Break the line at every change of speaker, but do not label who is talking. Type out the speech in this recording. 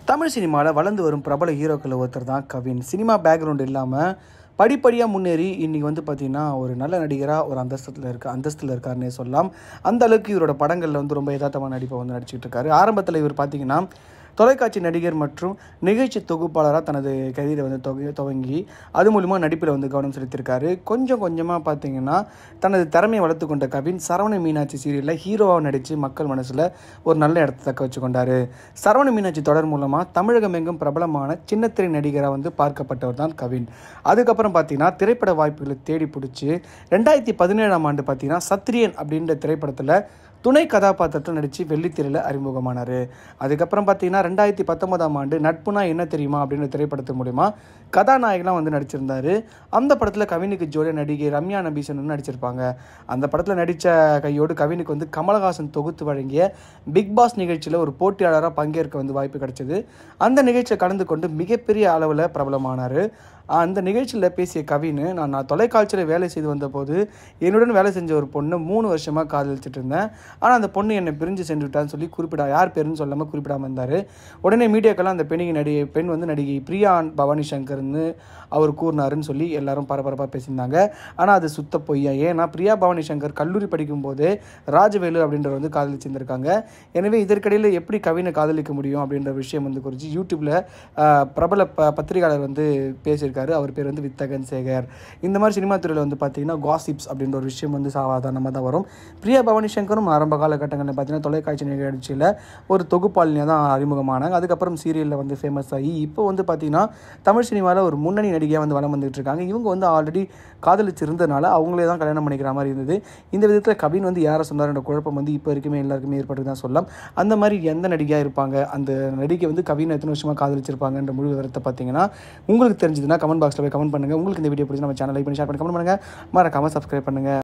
தமிழ் சினிமாவில் வளர்ந்து வரும் பிரபல ஹீரோக்கள் ஒருத்தர் தான் கவின் சினிமா பேக்ரவுண்ட் இல்லாமல் படிப்படியாக முன்னேறி இன்றைக்கி வந்து பார்த்திங்கன்னா ஒரு நல்ல நடிகராக ஒரு அந்தஸ்தத்தில் இருக்க அந்தஸ்தில் இருக்காருன்னே சொல்லலாம் அந்த அளவுக்கு இவரோட படங்களில் வந்து ரொம்ப யதார்த்தமான நடிப்பை வந்து நடிச்சிட்டு இருக்காரு ஆரம்பத்தில் இவர் பார்த்திங்கன்னா தொலைக்காட்சி நடிகர் மற்றும் நிகழ்ச்சி தொகுப்பாளராக தனது கரியரை வந்து தொகை துவங்கி அது மூலிமா நடிப்பில் வந்து கவனம் செலுத்தியிருக்காரு கொஞ்சம் கொஞ்சமாக பார்த்தீங்கன்னா தனது திறமையை வளர்த்து கொண்ட கவின் சரவண மீனாட்சி சீரியலில் ஹீரோவாக நடித்து மக்கள் மனசில் ஒரு நல்ல இடத்தை தக்க வச்சு கொண்டார் சரவண மீனாட்சி தொடர் மூலமாக தமிழகம் எங்கும் பிரபலமான சின்னத்திரை நடிகராக வந்து பார்க்கப்பட்டவர் தான் கவின் அதுக்கப்புறம் பார்த்தீங்கன்னா திரைப்பட வாய்ப்புகளை தேடி பிடிச்சி ரெண்டாயிரத்தி பதினேழாம் ஆண்டு பார்த்தீங்கன்னா சத்ரியன் அப்படின்ற திரைப்படத்தில் துணை கதாபாத்திரத்தில் நடித்து வெள்ளித்திரையில் அறிமுகமானார் அதுக்கப்புறம் பார்த்தீங்கன்னா ரெண்டாயிரத்தி பத்தொன்பதாம் ஆண்டு நட்புனா என்ன தெரியுமா அப்படின்ற திரைப்படத்து மூலிமா கதாநாயகனாக வந்து நடிச்சிருந்தாரு அந்த படத்தில் கவினுக்கு ஜோடியாக நடிகை ரம்யா நபீசன் வந்து நடிச்சிருப்பாங்க அந்த படத்தில் நடித்த கையோடு கவினுக்கு வந்து கமலஹாசன் தொகுத்து வழங்கிய பிக் பாஸ் நிகழ்ச்சியில் ஒரு போட்டியாளராக பங்கேற்க வந்து வாய்ப்பு கிடைச்சது அந்த நிகழ்ச்சியை கலந்து கொண்டு மிகப்பெரிய அளவில் பிரபலமானார் அந்த நிகழ்ச்சியில் பேசிய கவின் நான் நான் தொலைக்காட்சியில் வேலை செய்து வந்தபோது என்னுடன் வேலை செஞ்ச ஒரு பொண்ணு மூணு வருஷமாக காதலிச்சிட்டு இருந்தேன் ஆனால் அந்த பொண்ணு என்னை பிரிஞ்சு சென்று விட்டான்னு சொல்லி குறிப்பிடா யார் பேருன்னு சொல்லாமல் குறிப்பிடாமல் இருந்தார் உடனே மீடியாக்கெல்லாம் அந்த பெண்ணிகை நடிகை பெண் வந்து நடிகை பிரியா பவானி சங்கர்னு அவர் கூறினாருன்னு சொல்லி எல்லாரும் பரபரப்பாக பேசியிருந்தாங்க ஆனால் அது சுத்த பொய்யா ஏன்னா பிரியா பவானி சங்கர் கல்லூரி படிக்கும்போது ராஜவேலு அப்படின்றவர் வந்து காதலிச்சிருந்திருக்காங்க எனவே இதற்கிடையில் எப்படி கவினை காதலிக்க முடியும் அப்படின்ற விஷயம் வந்து குறித்து யூடியூப்பில் பிரபல ப பத்திரிகையாளர் வந்து பேசியிருக்காரு அவர் பேர் வந்து வித்தகன் சேகர் இந்த மாதிரி சினிமா துறையில் வந்து பார்த்தீங்கன்னா காசிப்ஸ் அப்படின்ற ஒரு விஷயம் வந்து சாதாரணமாக தான் வரும் பிரியா பவானி சங்கரும் ஆரம்ப காலகட்டங்களில் பார்த்தீங்கன்னா தொலைக்காட்சி நிகழ்ச்சியில் ஒரு தொகுப்பாளினியாக தான் அறிமுகமானாங்க அதுக்கப்புறம் சீரியலில் வந்து ஃபேமஸ் ஆகி இப்போ வந்து பார்த்தீங்கன்னா தமிழ் சினிமாவில் ஒரு முன்னணி நடிகையாக வந்து வளம் வந்துட்டு இருக்காங்க இவங்க வந்து ஆல்ரெடி காதலிச்சிருந்தனால அவங்களே தான் கல்யாணம் பண்ணிக்கிற மாதிரி இருந்தது இந்த விதத்தில் கவின் வந்து யாரை சொன்னார்ன்ற குழப்பம் வந்து இப்போ வரைக்குமே எல்லாருக்குமே ஏற்பட்டு தான் சொல்லலாம் அந்த மாதிரி எந்த நடிகையாக இருப்பாங்க அந்த நடிகை வந்து கவின் எத்தனை வருஷமாக காதலிச்சிருப்பாங்கன்ற முழு விவரத்தை பார்த்தீங்கன்னா உங்களுக்கு தெரிஞ்சதுன்னா கமெண்ட் பாக்ஸில் போய் கமெண்ட் பண்ணுங்கள் உங்களுக்கு இந்த வீடியோ பிடிச்சி நம்ம சேனல் லைக் பண்ணி ஷேர் பண்ணி கமெண்ட் பண்ணுங்கள் மறக்காமல் சப்ஸ்கிரைப் பண்ணுங்கள்